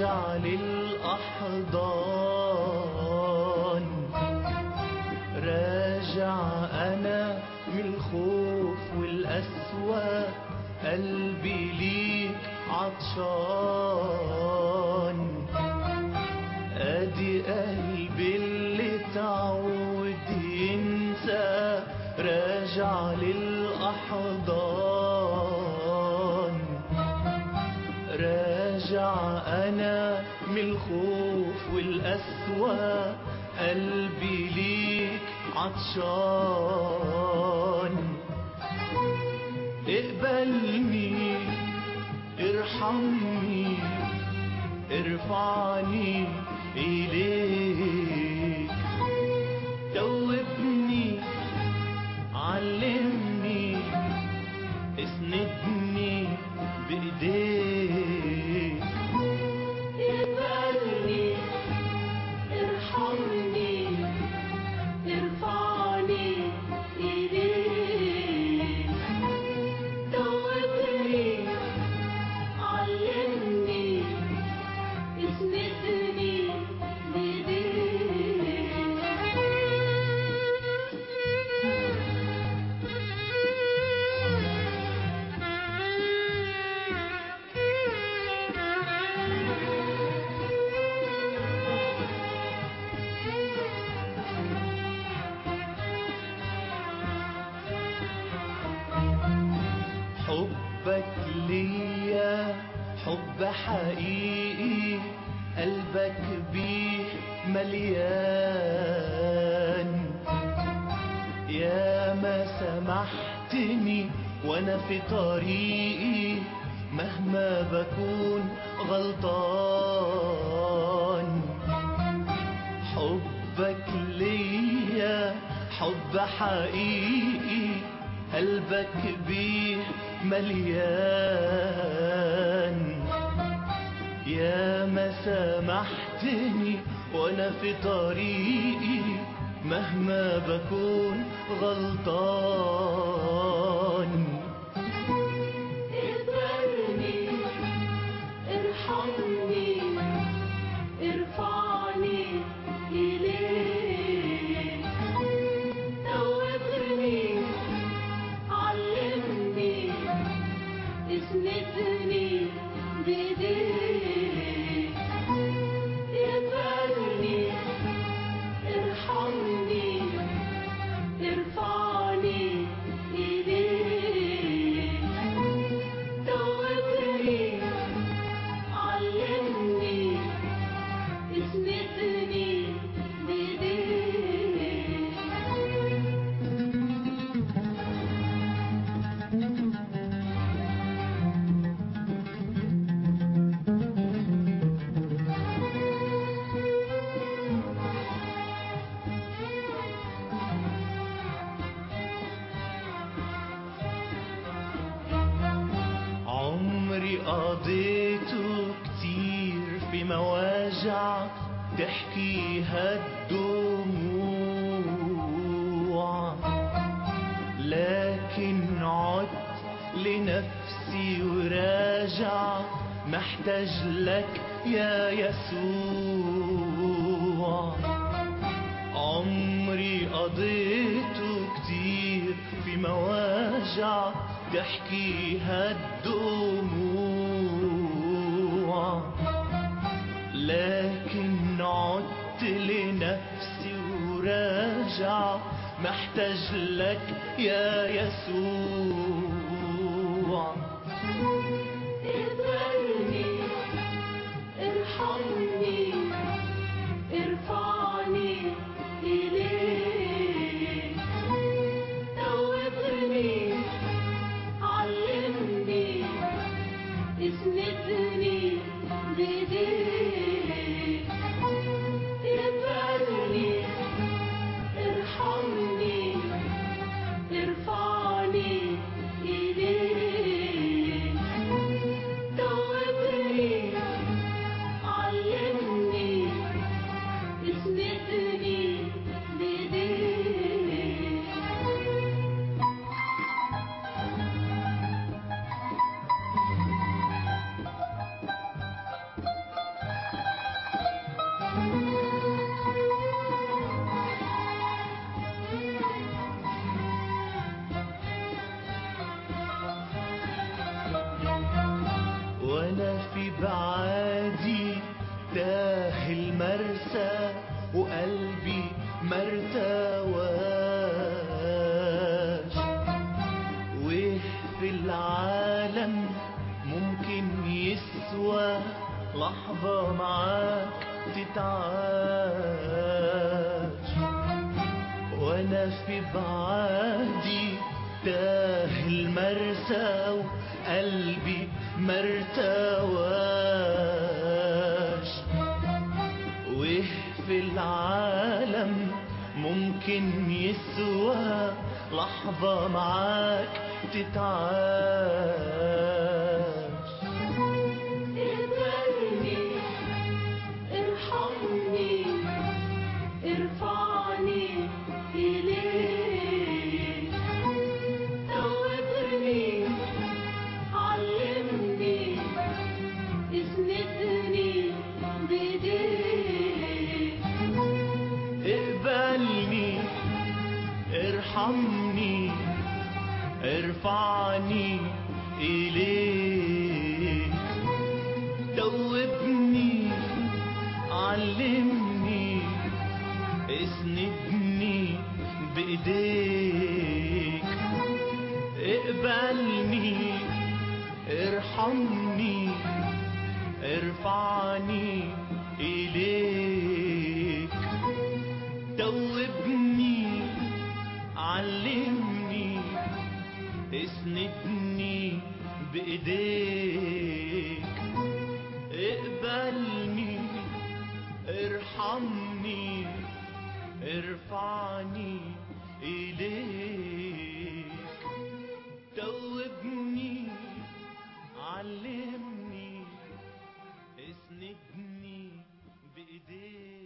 راجع للأحضان راجع أنا من الخوف والأسوأ قلبي ليك عطشان ادي قلبي اللي تعود ينسى راجع للأحضان راجع أنا من الخوف والأسوأ قلبي ليك عطشان اقبلني ارحمني ارفعني إليك توبني علمني اسندني بإيديك اقبلني ارحمني ارفعني إليك توبني علمني اسندني حبك ليا حب حقيقي قلبك بيه مليان يا ما سمحتني وانا في طريقي مهما بكون غلطان حبك ليا حب حقيقي قلبك بيه مليان يا ما سامحتني وانا في طريقي مهما بكون غلطان اقبلني ارحمني ارفعني إليك توبني علمني اسندني بإيديك اقبلني ارحمني ارفعني إليك توبني علمني اسندني بإيديك عمري قضيته كتير في مواجع تحكيها الدموع لكن عدت لنفسي وراجع محتاج لك يا يسوع عمري قضيته كتير في مواجع تحكيها الدموع لكن عدت لنفسي وراجع محتاج لك يا يسوع اقبلني ارحمني ارفعني إليك توبني علمني اسندني بإيديك اقبلني ارحمني ارفعني إليك وقلبي مرتواش ويه في العالم ممكن يسوى لحظة معاك تتعاش وانا في بعادي تاه المرسى وقلبي مرتواش ويه في العالم ممكن يسوى لحظة معاك تتعاش اقبلني ارحمني ارفعني إليك توبني علمني اسندني بإيديك اقبلني ارحمني ارفعني إليك توبني علمني اسندني بإيديك اقبلني ارحمني ارفعني إليك توبني علمني اسندني بإيديك اقبلني ارحمني ارفعني إليك توبني علمني اسندني بإيديك